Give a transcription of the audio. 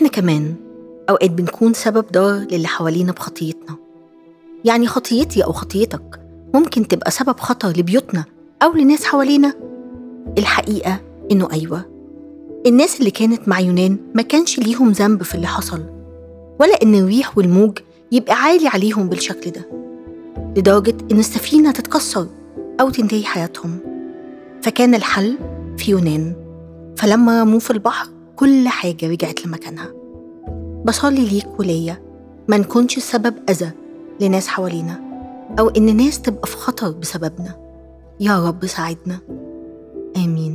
إحنا كمان أوقات بنكون سبب ضار للي حوالينا بخطيتنا يعني خطيتي أو خطيتك ممكن تبقى سبب خطر لبيوتنا أو لناس حوالينا الحقيقة إنه أيوة الناس اللي كانت مع يونان ما كانش ليهم ذنب في اللي حصل ولا إن الريح والموج يبقى عالي عليهم بالشكل ده لدرجة إن السفينة تتكسر أو تنتهي حياتهم فكان الحل في يونان فلما رموه في البحر كل حاجة رجعت لمكانها بصلي ليك وليا ما نكونش سبب أذى لناس حوالينا أو إن ناس تبقى في خطر بسببنا يا رب ساعدنا آمين